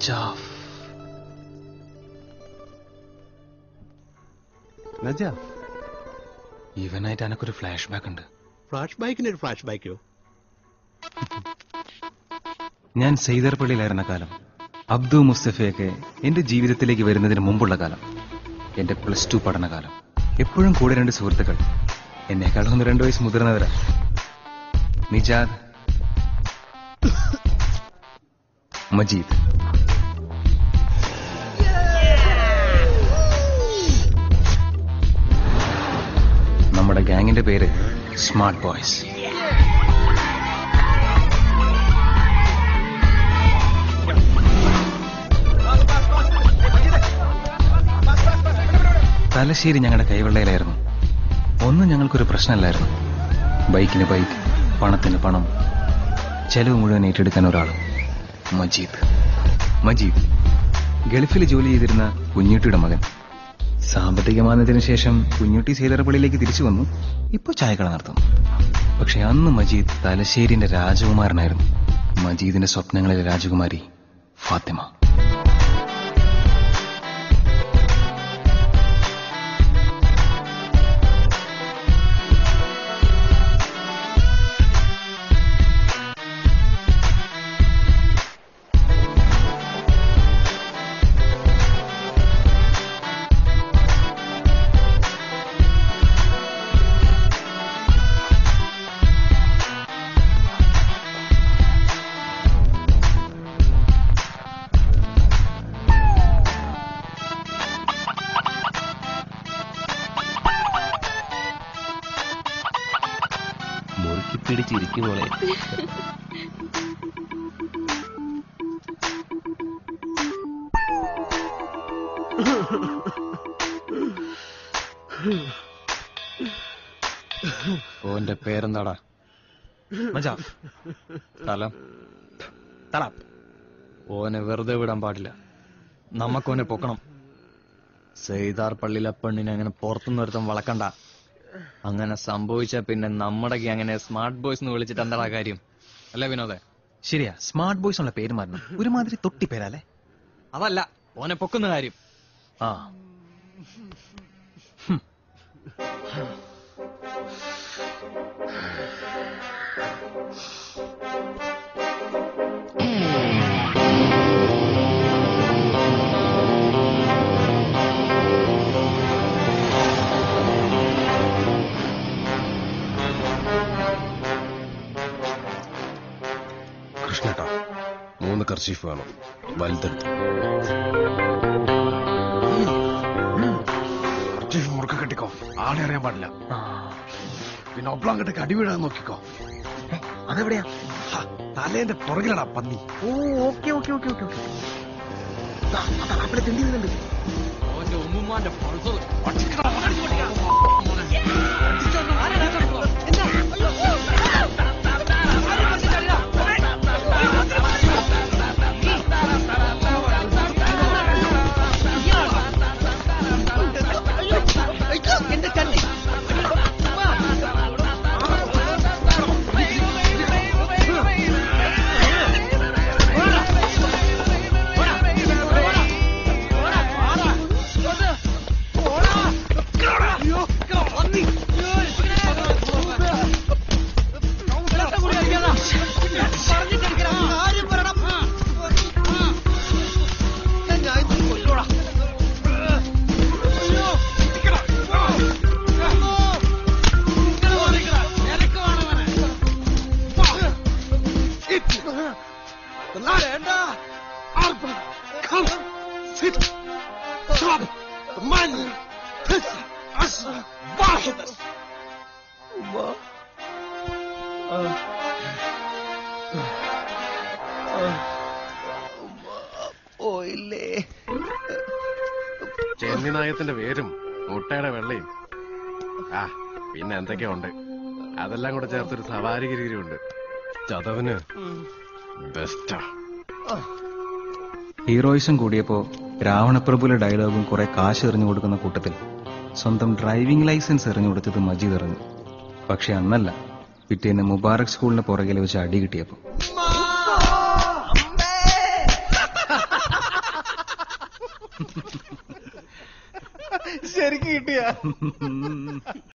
നജാഫ് നജാഫ് ഇവനായിട്ട് എനക്കൊരു flash back ഉണ്ട് ഫ്ലാഷ് ബാക്കിന് ഒരു ഫ്ലാഷ് ബാക്കോ ഞാൻ സെയ്തർപള്ളിയിലായിരുന്ന കാലം അബ്ദു മുസ്തഫയൊക്കെ എന്റെ ജീവിതത്തിലേക്ക് വരുന്നതിന് മുമ്പുള്ള കാലം എന്റെ പ്ലസ് ടു പഠനകാലം എപ്പോഴും കൂടെ രണ്ട് സുഹൃത്തുക്കൾ എന്നെക്കാളും ഒന്ന് രണ്ട് വയസ്സ് മുതിർന്നവരാ നിജാദ് മജീദ് നമ്മുടെ ഗാങ്ങിന്റെ പേര് സ്മാർട്ട് ബോയ്സ് തലശ്ശേരി ഞങ്ങളുടെ കൈവെള്ളയിലായിരുന്നു ഒന്നും ഞങ്ങൾക്കൊരു പ്രശ്നമല്ലായിരുന്നു ബൈക്കിന് ബൈക്ക് പണത്തിന് പണം ചെലവ് മുഴുവൻ ഏറ്റെടുക്കാൻ ഒരാൾ മജീദ് മജീദ് ഗൾഫിൽ ജോലി ചെയ്തിരുന്ന കുഞ്ഞുട്ടിയുടെ മകൻ സാമ്പത്തിക മാന്ദ്യത്തിന് ശേഷം കുഞ്ഞുട്ടി സീതറപ്പള്ളിയിലേക്ക് തിരിച്ചു വന്നു ഇപ്പോൾ ചായക്കട നടത്തുന്നു പക്ഷെ അന്ന് മജീദ് തലശ്ശേരിന്റെ രാജകുമാരനായിരുന്നു മജീദിന്റെ സ്വപ്നങ്ങളിലെ രാജകുമാരി ഫാത്തിമ മുറുക്കി പിടിച്ചിരിക്കും മോളെ ഓന്റെ പേരെന്താടാ മജാഫ് സ്ഥലം തളാപ്പ് ഓനെ വെറുതെ വിടാൻ പാടില്ല നമുക്കോനെ പൊക്കണം സെയ്താർ പള്ളിയിലെ പെണ്ണിനെ അങ്ങനെ പുറത്തുനിന്ന് ഒരുത്തം വളക്കണ്ട അങ്ങനെ സംഭവിച്ച പിന്നെ നമ്മുടെ അങ്ങനെ സ്മാർട്ട് ബോയ്സ് എന്ന് വിളിച്ചിട്ട് എന്താടാ കാര്യം അല്ലേ വിനോദേ ശരിയാ സ്മാർട്ട് ബോയ്സ് ഉള്ള പേര് മാറണം ഒരുമാതിരി തൊട്ടി പേരല്ലേ അതല്ല ഓനെ പൊക്കുന്ന കാര്യം ആ കൃഷ്ണേട്ടാ മൂന്ന് കർച്ചീഫ് വേണം വലുതെടുത്ത് കർച്ചീഫ് മുറുക്ക കെട്ടിക്കോ ആളെ അറിയാൻ പാടില്ല പിന്നെ ഒബ്ലാം കെട്ടി അടി വീഴാൻ നോക്കിക്കോ അതെവിടെയാ ഹ, തലേന്റെ പുറകിലടാ പന്നി ഓ okay okay okay okay okay അവിടെ തെണ്ടി വരുന്നുണ്ട് അവന്റെ ഉമ്മുമാന്റെ പൾസർ ചെന്നിനായത്തിന്റെ വേരും മുട്ടയുടെ വെള്ളയും ആ പിന്നെ എന്തൊക്കെയോ ഉണ്ട് അതെല്ലാം കൂടെ ചേർത്തൊരു സവാരി ഗിരിയുണ്ട് ചതവിന് ബെസ്റ്റാ ഹീറോയിസം കൂടിയപ്പോ രാവണപ്രഭുവിലെ ഡയലോഗും കുറെ കാശ് എറിഞ്ഞു കൊടുക്കുന്ന കൂട്ടത്തിൽ സ്വന്തം ഡ്രൈവിംഗ് ലൈസൻസ് എറിഞ്ഞു കൊടുത്തത് മജീദ് എറിഞ്ഞു പക്ഷെ അന്നല്ല പിറ്റേന്ന് മുബാറക് സ്കൂളിന് പുറകിൽ വെച്ച് അടി കിട്ടിയപ്പോ ശരിക്കും കിട്ടിയ